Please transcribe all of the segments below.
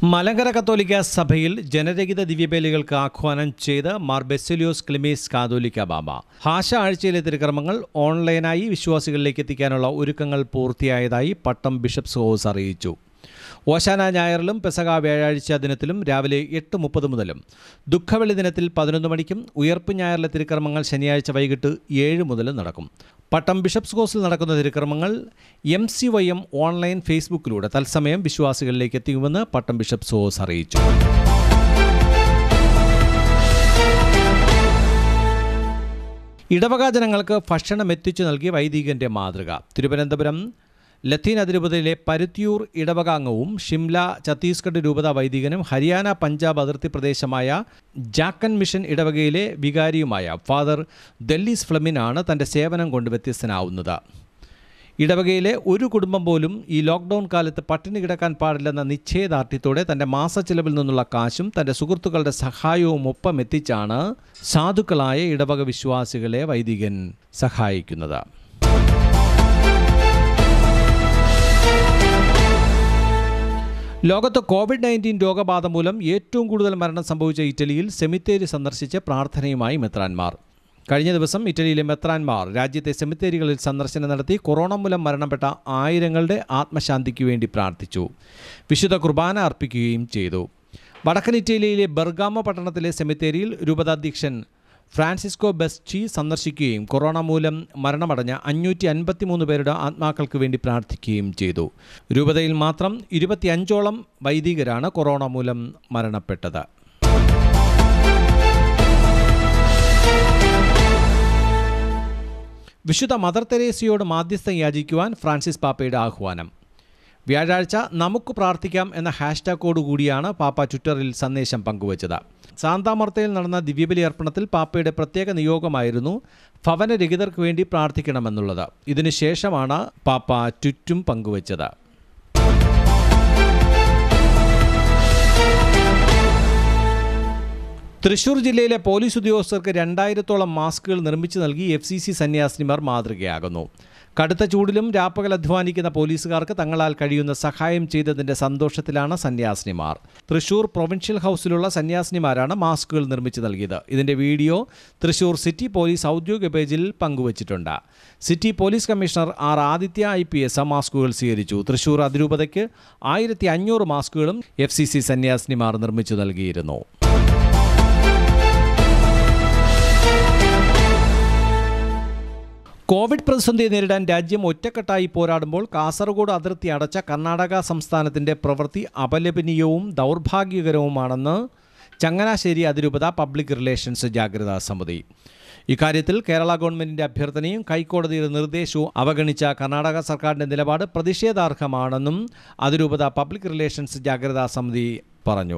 മലങ്കര കത്തോലിക്ക സഭയിൽ ജനരഹിത ദിവ്യബലികൾക്ക് ആഹ്വാനം ചെയ്ത് മാർ ബെസലിയോസ് ക്ലിമീസ് കാതോലിക്ക ബാബ ഭാഷ ആഴ്ചയിലെ തിരുക്രമങ്ങൾ ഓൺലൈനായി വിശ്വാസികളിലേക്ക് എത്തിക്കാനുള്ള ഒരുക്കങ്ങൾ പൂർത്തിയായതായി പട്ടം ബിഷപ്സ് ഹൗസ് അറിയിച്ചു ഓശാന ഞായറിലും പെസക വ്യാഴാഴ്ച ദിനത്തിലും രാവിലെ എട്ട് മുപ്പത് മുതലും ദുഃഖവെള്ളി ദിനത്തിൽ പതിനൊന്ന് മണിക്കും ഉയർപ്പ് ഞായറിലെ തിരുക്കർമ്മങ്ങൾ ശനിയാഴ്ച വൈകിട്ട് ഏഴ് മുതലും നടക്കും പട്ടം ബിഷപ്സ് കോഴ്സിൽ നടക്കുന്ന തിരുക്കർമ്മങ്ങൾ M C Y M online ഫേസ്ബുക്കിലൂടെ തത്സമയം വിശ്വാസികളിലേക്ക് എത്തിക്കുമെന്ന് പട്ടം ബിഷപ്സ് ഹോസ് അറിയിച്ചു ഇടവക ജനങ്ങൾക്ക് ഭക്ഷണം എത്തിച്ചു നൽകിയ വൈദികന്റെ മാതൃക തിരുവനന്തപുരം ലത്തീൻ അതിരൂപതയിലെ പരുത്തിയൂർ ഇടവക അംഗവും ഷിംല ഛത്തീസ്ഗഡ് രൂപത വൈദികനും ഹരിയാന പഞ്ചാബ് അതിർത്തി പ്രദേശമായ ജാക്കൻ മിഷൻ ഇടവകയിലെ വികാരിയുമായ ഫാദർ ദല്ലീസ് ഫ്ലമിനാണ് തൻ്റെ സേവനം കൊണ്ട് വ്യത്യസ്തനാവുന്നത് ഇടവകയിലെ ഒരു കുടുംബം പോലും ഈ ലോക്ക്ഡൗൺ കാലത്ത് പട്ടിണി കിടക്കാൻ പാടില്ലെന്ന നിശ്ചയദാർഢ്യത്തോടെ തൻ്റെ മാസച്ചിലവിൽ നിന്നുള്ള കാശും തൻ്റെ സുഹൃത്തുക്കളുടെ സഹായവും ഒപ്പം എത്തിച്ചാണ് സാധുക്കളായ ഇടവക വിശ്വാസികളെ വൈദികൻ സഹായിക്കുന്നത് ലോകത്ത് കോവിഡ് നയൻറ്റീൻ രോഗബാധ മൂലം ഏറ്റവും കൂടുതൽ മരണം സംഭവിച്ച ഇറ്റലിയിൽ സെമിത്തേരി സന്ദർശിച്ച് പ്രാർത്ഥനയുമായി മെത്രാൻമാർ കഴിഞ്ഞ ദിവസം ഇറ്റലിയിലെ മെത്രാൻമാർ രാജ്യത്തെ സെമിത്തേരികളിൽ സന്ദർശനം നടത്തി കൊറോണ മൂലം മരണപ്പെട്ട ആയിരങ്ങളുടെ ആത്മശാന്തിക്ക് വേണ്ടി പ്രാർത്ഥിച്ചു വിശുദ്ധ കുർബാന അർപ്പിക്കുകയും ചെയ്തു വടക്കൻ ഇറ്റലിയിലെ ബെർഗാമോ പട്ടണത്തിലെ സെമിത്തേരിയിൽ രൂപതാധ്യക്ഷൻ ഫ്രാൻസിസ്കോ ബെസ്റ്റി സന്ദർശിക്കുകയും കൊറോണ മൂലം മരണമടഞ്ഞ അഞ്ഞൂറ്റി അൻപത്തിമൂന്ന് പേരുടെ ആത്മാക്കൾക്ക് വേണ്ടി പ്രാർത്ഥിക്കുകയും ചെയ്തു രൂപതയിൽ മാത്രം ഇരുപത്തിയഞ്ചോളം വൈദികരാണ് കൊറോണ മൂലം മരണപ്പെട്ടത് വിശുദ്ധ മദർ തെരേസയോട് മാധ്യസ്ഥം യാചിക്കുവാൻ ഫ്രാൻസിസ് പാപ്പയുടെ ആഹ്വാനം വ്യാഴാഴ്ച നമുക്ക് പ്രാർത്ഥിക്കാം എന്ന ഹാഷ്ടാഗോട് കൂടിയാണ് പാപ്പ ട്വിറ്ററിൽ സന്ദേശം പങ്കുവച്ചത് സാന്താമർത്തയിൽ നടന്ന ദിവ്യബലി അർപ്പണത്തിൽ പാപ്പയുടെ പ്രത്യേക നിയോഗമായിരുന്നു ഭവനരഹിതർക്ക് വേണ്ടി പ്രാർത്ഥിക്കണമെന്നുള്ളത് ഇതിനുശേഷമാണ് പാപ്പ ട്വിറ്റും പങ്കുവച്ചത് തൃശൂർ ജില്ലയിലെ പോലീസ് ഉദ്യോഗസ്ഥർക്ക് രണ്ടായിരത്തോളം മാസ്കുകൾ നിർമ്മിച്ചു നൽകി എഫ് സി സി സന്യാസിനിമാർ മാതൃകയാകുന്നു കടുത്ത ചൂടിലും രാപ്പകൽ അധ്വാനിക്കുന്ന പോലീസുകാർക്ക് തങ്ങളാൽ കഴിയുന്ന സഹായം ചെയ്തതിന്റെ സന്തോഷത്തിലാണ് സന്യാസിനിമാർ തൃശൂർ പ്രൊവിൻഷ്യൽ ഹൗസിലുള്ള സന്യാസിനിമാരാണ് മാസ്കുകൾ നിർമ്മിച്ചു നൽകിയത് ഇതിന്റെ വീഡിയോ തൃശൂർ സിറ്റി പോലീസ് ഔദ്യോഗിക പേജിൽ പങ്കുവച്ചിട്ടുണ്ട് city police commissioner R Aditya I P S മാസ്കുകൾ സ്വീകരിച്ചു തൃശൂർ അതിരൂപതയ്ക്ക് ആയിരത്തി അഞ്ഞൂറ് മാസ്കുകളും എഫ് സി സി സന്യാസിനിമാർ നിർമ്മിച്ചു നൽകിയിരുന്നു കോവിഡ് പ്രതിസന്ധിയെ നേരിടാൻ രാജ്യം ഒറ്റക്കെട്ടായി പോരാടുമ്പോൾ കാസർഗോഡ് അതിർത്തി അടച്ച കർണാടക സംസ്ഥാനത്തിൻ്റെ പ്രവൃത്തി അപലപനീയവും ദൗർഭാഗ്യകരവുമാണെന്ന് ചങ്ങനാശ്ശേരി അതിരൂപത പബ്ലിക് റിലേഷൻസ് ജാഗ്രതാ സമിതി ഇക്കാര്യത്തിൽ കേരള ഗവൺമെന്റിന്റെ അഭ്യർത്ഥനയും ഹൈക്കോടതിയുടെ നിർദ്ദേശവും അവഗണിച്ച കർണാടക സർക്കാരിന്റെ നിലപാട് പ്രതിഷേധാർഹമാണെന്നും അതിരൂപത പബ്ലിക് റിലേഷൻസ് ജാഗ്രതാ സമിതി പറഞ്ഞു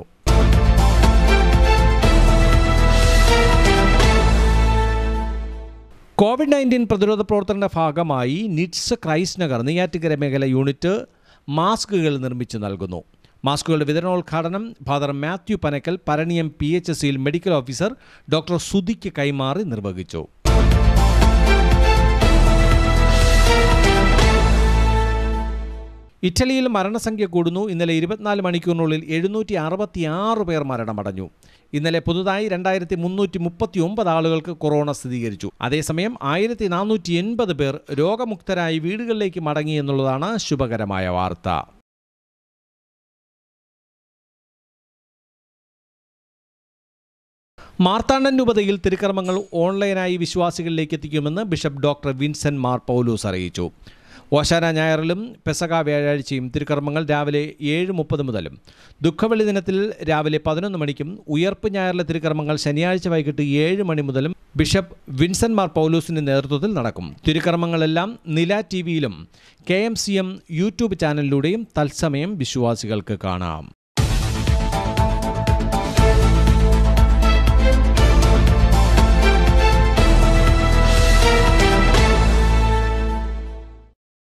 കോവിഡ് നയൻറ്റീൻ പ്രതിരോധ പ്രവർത്തനങ്ങളുടെ ഭാഗമായി നിറ്റ്സ് ക്രൈസ്റ്റ് നഗർ നെയ്യാറ്റിക്കര മേഖല യൂണിറ്റ് മാസ്കുകൾ നിർമ്മിച്ചു നൽകുന്നു മാസ്കുകളുടെ വിതരണോദ്ഘാടനം father Mathew Panakkal Paraniyam P H S സിയിൽ മെഡിക്കൽ ഓഫീസർ ഡോക്ടർ സുധിക്ക് കൈമാറി നിർവഹിച്ചു ഇറ്റലിയിൽ മരണസംഖ്യ കൂടുന്നു ഇന്നലെ ഇരുപത്തിനാല് മണിക്കൂറിനുള്ളിൽ എഴുന്നൂറ്റി അറുപത്തിയാറ് പേർ മരണമടഞ്ഞു ഇന്നലെ പുതുതായി രണ്ടായിരത്തി മുന്നൂറ്റി മുപ്പത്തി ഒമ്പത് ആളുകൾക്ക് കൊറോണ സ്ഥിരീകരിച്ചു അതേസമയം ആയിരത്തി നാനൂറ്റി എൺപത് പേർ രോഗമുക്തരായി വീടുകളിലേക്ക് മടങ്ങി എന്നുള്ളതാണ് ശുഭകരമായ വാർത്ത മാർത്താണ്ഡൻ രൂപതയിൽ തിരുക്കർമ്മങ്ങൾ ഓൺലൈനായി വിശ്വാസികളിലേക്ക് എത്തിക്കുമെന്ന് ബിഷപ്പ് ഡോക്ടർ വിൻസെന്റ് മാർ പൗലൂസ് അറിയിച്ചു ഓശാന ഞായറിലും പെസക വ്യാഴാഴ്ചയും തിരുക്കർമ്മങ്ങൾ രാവിലെ ഏഴ് മുപ്പത് മുതലും ദുഃഖവെള്ളി ദിനത്തിൽ രാവിലെ പതിനൊന്ന് മണിക്കും ഉയർപ്പ് ഞായറിലെ തിരുക്കർമ്മങ്ങൾ ശനിയാഴ്ച വൈകിട്ട് ഏഴ് മണി മുതലും ബിഷപ്പ് വിൻസെന്റ് മാർ പൗലൂസിന്റെ നേതൃത്വത്തിൽ നടക്കും തിരുക്കർമ്മങ്ങളെല്ലാം നില ടി വിയിലും K M C M YouTube ചാനലിലൂടെയും തത്സമയം വിശ്വാസികൾക്ക് കാണാം